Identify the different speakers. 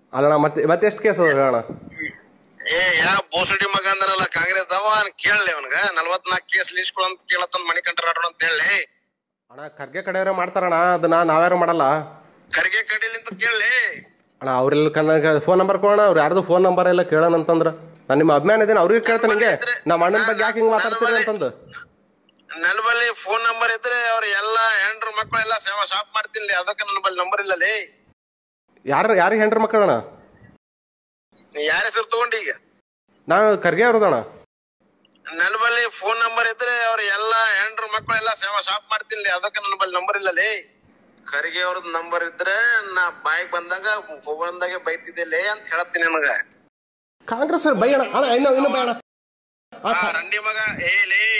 Speaker 1: ಅಲ್ಲಣ್ಣ ಮತ್ತೆ ಮತ್ತೆ ಎಷ್ಟು ಕೇಸ್ ಅದಾವ ಹೇಳಣ್ಣ
Speaker 2: ಏ ಯಾ ಬೋಸಡಿ ಮಗ ಅಂದ್ರಲ್ಲ ಕಾಂಗ್ರೆಸ್ ಅವ ಕೇಳಲಿ ಅವನ್ಗ ನಲ್ವತ್ನಾಲ್ಕು ಕೇಸ್ ಲೀಸ್ಕೊಳ ಅಂತ ಕೇಳತ್ತನ್ ಮಣಿಕಂಠ ರಾಠೋಡ್ ಅಂತ ಹೇಳಿ
Speaker 1: ಅಣ್ಣ ಖರ್ಗೆ ಕಡೆಯವ್ರೆ ಮಾಡ್ತಾರಣ್ಣ ಅದನ್ನ ನಾವ್ಯಾರು ಮಾಡಲ್ಲ
Speaker 2: ಖರ್ಗೆ ಕಡಿಲಿ ಅಂತ ಕೇಳಲಿ
Speaker 1: ಅಣ್ಣ ಅವ್ರೆಲ್ಲ ಕನ್ನಡ ಫೋನ್ ನಂಬರ್ ಕೊಡೋಣ ಅವ್ರು ಯಾರ್ದು ಫೋನ್ ನಂಬರ್ ಎಲ್ಲ ಕೇಳೋಣ ಅಂತಂದ್ರ ನಾನು ನಿಮ್ಮ ಅಭಿಮಾನ ಇದೀನಿ ಅವ್ರಿಗೆ ಕೇಳ್ತೇನೆ ಹಿಂಗೆ ನಮ್ಮ ಅಣ್ಣನ ಬಗ್ಗೆ ಯಾಕೆ ಹಿಂಗೆ ಮಾತಾಡ್ತೀರಿ ಅಂತಂದು
Speaker 2: ನನ್ನ ಬಲ್ಲಿ ಫೋನ್ ನಂಬರ್ ಇದ್ರೆ ಅವ್ರ ಎಲ್ಲಾ ಹೆಂಡ್ರು ಮಕ್ಕಳು ಎಲ್ಲಾ ಸೇವಾ ಶಾಪ್ ಮಾಡ್ತೀನಿ ಅದಕ್ಕೆ ನನ್ನ ಬಲ್ಲಿ ನಂಬರ್ ಇಲ್ಲ ಲೇ
Speaker 1: ಯಾರು ಯಾರಿಗೆ ಹೆಂಡ್ರ ಮಕ್ಕಳಣ್ಣ
Speaker 2: ನೀ ಯಾರ ಹೆಸರು ತಗೊಂಡಿ ಈಗ
Speaker 1: ನಾನು ಖರ್ಗೆ ಅವ್ರದಣ್ಣ
Speaker 2: ನನ್ನ ಬಲ್ಲಿ ಫೋನ್ ನಂಬರ್ ಇದ್ರೆ ಅವ್ರ ಎಲ್ಲಾ ಹೆಂಡ್ರು ಮಕ್ಕಳು ಎಲ್ಲಾ ಸೇವಾ ಶಾಪ್ ಮಾಡ್ತೀನಿ ಅದಕ್ಕೆ ನನ್ನ ಬಲ್ಲಿ ನಂಬರ್ ಇಲ್ಲ ಲೇ ಖರ್ಗೆ ಅವ್ರದ್ ನಂಬರ್ ಇದ್ರೆ ನಾ ಬಾಯಿಗೆ ಬಂದಾಗ ಬಂದಾಗೆ ಬೈತಿದ್ದೆ ಲೇ ಅಂತ ಹೇಳತ್ತೀನಿ ನನಗ
Speaker 1: ಕಾಂಗ್ರೆಸ್ ಅವ್ರು ಬೈಯಣ ಅಣ್ಣ ಇನ್ನು ಇನ್ನು ಬೈಯಣ
Speaker 2: ಆ ರಂಡಿ ಮಗ ಏ ಲೇ